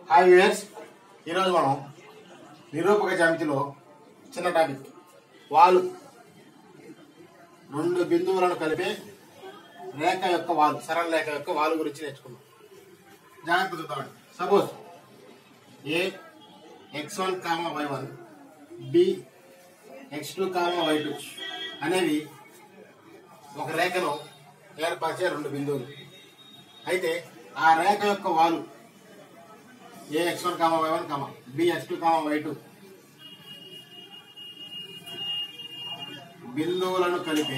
Hi viewers ఈరోజు మనం నిరూపక జ్యామితిలో చిన్న టాపిక్ వాలు రెండు బిందువులను కలిపే రేఖ యొక్క వాలు సరళ రేఖ యొక్క వాలు గురించి నేర్చుకున్నాం జాగ్రత్త చూద్దామండి suppose A x one comma y one B x two comma y two అనేవి ఒక రేఖను ఏర్పరిచే రెండు బిందువులు అయితే ఆ రేఖ యొక్క వాలు A x one comma y one comma B x two comma y two బిందువులను కలిపే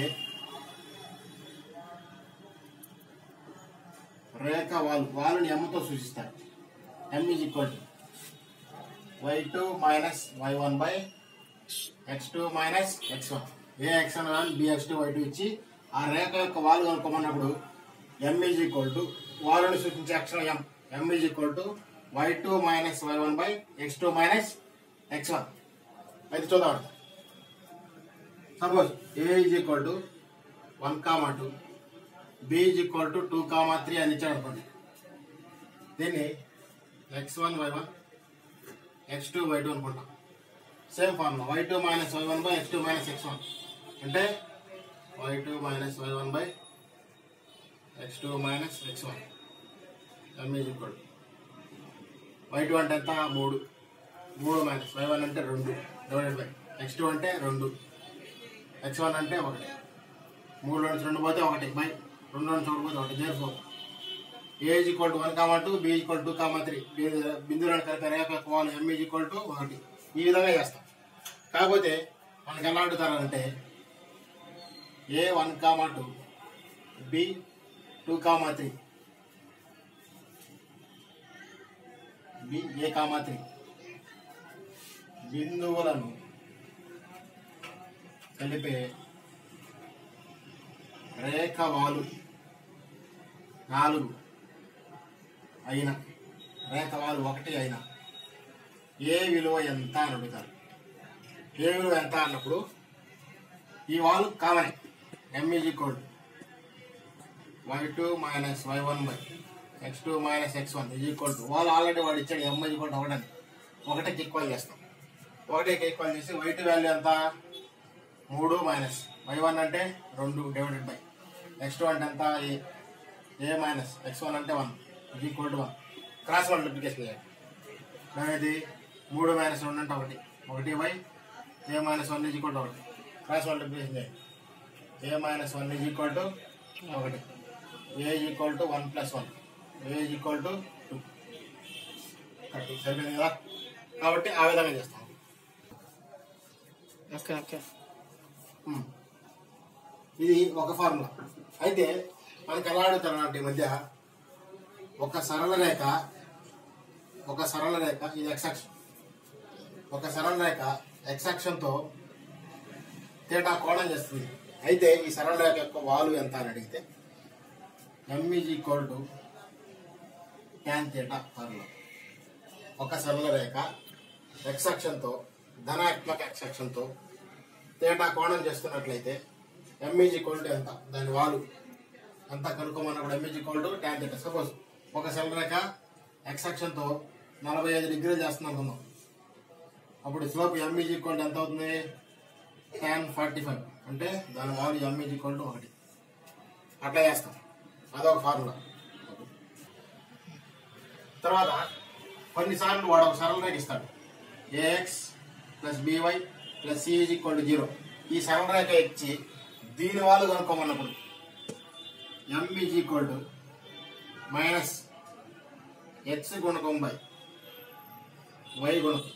రేఖ వాలు వాలుని ఎమ్మతో సూచిస్తారు m is equal to y two minus y one by x two minus x one A x one one B x two y two ఇచ్చి ఆ రేఖ యొక్క వాలు కనుక్కోమన్నప్పుడు ఎమ్ ఈజ్ ఈక్వల్ టు వాలుని సూచించే అక్షరం m m is equal to y two minus y one by x two minus x one అయితే చూద్దాం suppose A is equal to one comma two B is equal to two comma three అని ఇచ్చాడు అనుకోండి దీన్ని x one y one x two y two అనుకుంటాం same formula y two minus y one by x two minus x one అంటే y two minus y one by x two minus x one m is equal y two అంటే ఎంత మూడు మూడు minus y one అంటే రెండు divided by x two అంటే రెండు X one అంటే ఒకటి మూడు నుంచి రెండు పోతే ఒకటి బై రెండు నుంచి ఒకటి పోతే ఒకటి zero for A is equal to one comma two B equal two comma three బిందువులను కలిపే రేఖ యొక్క వాళ్ళు ఎమ్ ఈజ్ ఈక్వల్ టు ఒకటి ఈ విధంగా చేస్తాం కాకపోతే మనకి ఎలా అడుగుతారంటే A one comma two B two comma three B A comma three బిందువులను కలిపే రేఖ వాలు నాలుగు అయిన రేఖ వాలు ఒకటి అయిన ఏ విలువ ఎంత అని అడుగుతారు ఏ విలువ ఎంత అన్నప్పుడు ఈ వాలు common m is equal y two minus y one by x two minus x one is equal to వాళ్ళు ఆల్రెడీ వాడు ఇచ్చాడు ఎమ్ ఈజ్ ఈక్వల్ టు ఒకటని ఒకటికి ఈక్వల్ చేస్తాం ఒకటికి ఈక్వల్ చేసి వై టూ వాల్యూ ఎంత మూడు మైనస్ వై వన్ అంటే రెండు డివైడెడ్ బై ఎక్స్ టూ అంటే ఎంత A A minus x one అంటే వన్ ఇది equal to one cross multiplication చేయాలి అనేది మూడు మైనస్ రెండు అంటే ఒకటి ఒకటి by A minus one is equal to ఒకటి క్రాస్ మల్టిప్లికేషన్ చేయాలి A minus one is equal to ఒకటి A equal to one plus one A equal to two సరిపోయింది కదా కాబట్టి ఆ విధంగా చేస్తాం ఓకే ఓకే ఉమ్. ఇది ఒక ఫార్ములా అయితే మనకి ఎలా అడుగుతారు ఈ మధ్య ఒక సరళ రేఖ ఒక సరళ రేఖ ఇది ఎక్సాక్షన్ ఒక సరళ రేఖ ఎక్సాక్షన్తో తేటా కోణం చేస్తుంది అయితే ఈ సరళ రేఖ యొక్క వాలు ఎంత అని అడిగితే m is equal to tan theta formula ఒక సరళ రేఖ ఎక్సాక్షన్తో ధనాత్మక ఎక్సాక్షన్తో తేటా కోణం చేస్తున్నట్లయితే ఎంఈజ్ ఈక్వల్ టు ఎంత దాని వాలు ఎంత కనుక్కోమన్నప్పుడు m is equal to tan theta suppose ఒక సెలరేఖ ఎక్స్ అక్షంతో నలభై ఐదు డిగ్రీలు చేస్తుంది అనుకుందాం అప్పుడు స్లోప్ ఎంఈజ్ ఈక్వల్ టు ఎంత అవుతుంది ట్యాన్ ఫార్టీ ఫైవ్ అంటే దాని వాలు ఎంఈజ్ ఈక్వల్ టు ఒకటి అట్లా చేస్తాం అదొక ఫార్ములా తర్వాత కొన్నిసార్లు వాడు ఒక సరళ రేఖ ఇస్తాడు a x plus b y plus c is equal to zero ఈ సరళ రేఖ ఇచ్చి దీని వాళ్ళు కనుక్కోమన్నప్పుడు m is equal to minus x గుణకం బై వై గుణకం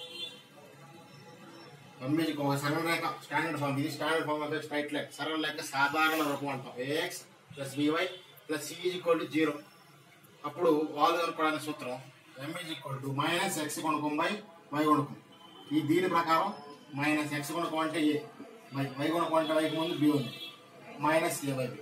ఎం ఈజ్ ఒక సరళ రేఖ స్టాండర్డ్ ఫామ్ ఇది standard form of straight line సరళ రేఖ సాధారణ రూపం అంటాం a x plus b y plus c is equal to zero అప్పుడు వాళ్ళు కనుక్కోవడానికి సూత్రం m is equal to minus x గుణకం బై వై గుణకం ఈ దీని ప్రకారం మైనస్ ఎక్స్ గుణకం అంటే ఏ వై వై గుణకం అంటే వైకి ముందు బి ఉంది మైనస్ ఏ బై బి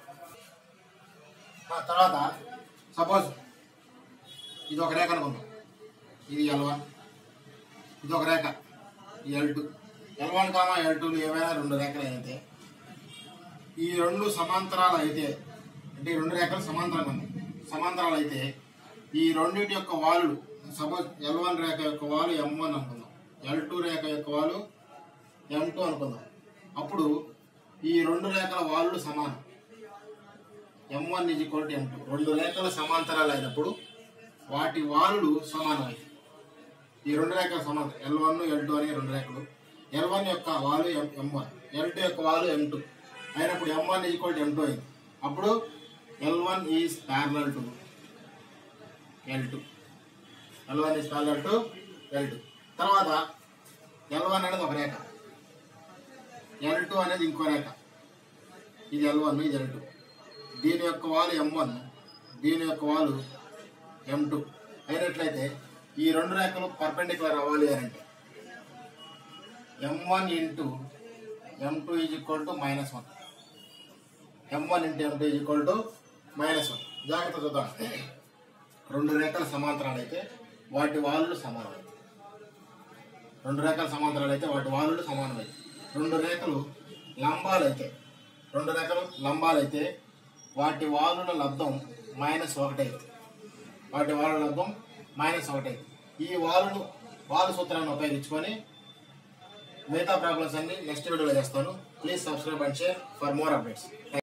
ఆ తర్వాత సపోజ్ ఇది ఒక రేఖ అనుకుందాం ఇది ఎల్ వన్ ఇది ఒక రేఖ L two L one comma L టూలు ఏమైనా రెండు రేఖలు అయితే ఈ రెండు సమాంతరాలు అయితే అంటే ఈ రెండు రేఖలు సమాంతరంగా ఉన్నాయి సమాంతరాలు అయితే ఈ రెండింటి యొక్క వాలులు సపోజ్ ఎల్ వన్ రేఖ యొక్క వాలు ఎం వన్ అనుకుందాం ఎల్ టూ రేఖ యొక్క వాలు ఎం టూ అనుకుందాం అప్పుడు ఈ రెండు రేఖల వాలు సమానం m one is equal to m two రెండు రేఖలు సమాంతరాలు అయినప్పుడు వాటి వాలులు సమానమై ఈ రెండు రేఖలు సమానం ఎల్ వన్ ఎల్ టూ అనే రెండు రేఖలు ఎల్ వన్ యొక్క వాలు m m one L two యొక్క వాలు ఎం టూ అయినప్పుడు m one equal to m two అయింది అప్పుడు L one is parallel to L two L one is parallel to L two తర్వాత ఎల్ వన్ అనేది ఒక రేఖ ఎల్ టూ అనేది ఇంకో రేఖ ఇది ఎల్ వన్ ఇది ఎల్ టూ దీని యొక్క వాలు ఎం వన్ దీని యొక్క వాలు ఎం టూ అయినట్లయితే ఈ రెండు రేఖలు పర్పెండిక్యులర్ అవ్వాలి అని అంటే m one into m two is equal to minus one m one into m two is equal to minus one జాగ్రత్త చూద్దాం రెండు రేఖలు సమాంతరాలు అయితే వాటి వాలులు సమానం రెండు రేఖలు సమాంతరాలు అయితే వాటి వాలులు సమానమై రెండు రేఖలు లంబాలు అయితే రెండు రేఖలు లంబాలు అయితే వాటి వాలుల లబ్ధం మైనస్ ఒకటి అవుతుంది వాటి వాలుల లబ్ధం మైనస్ ఒకటి అవుతుంది ఈ వాలును వాలు సూత్రాన్ని ఉపయోగించుకొని మిగతా ప్రాబ్లమ్స్ అన్ని నెక్స్ట్ వీడియోలో చేస్తాను please subscribe and share for more updates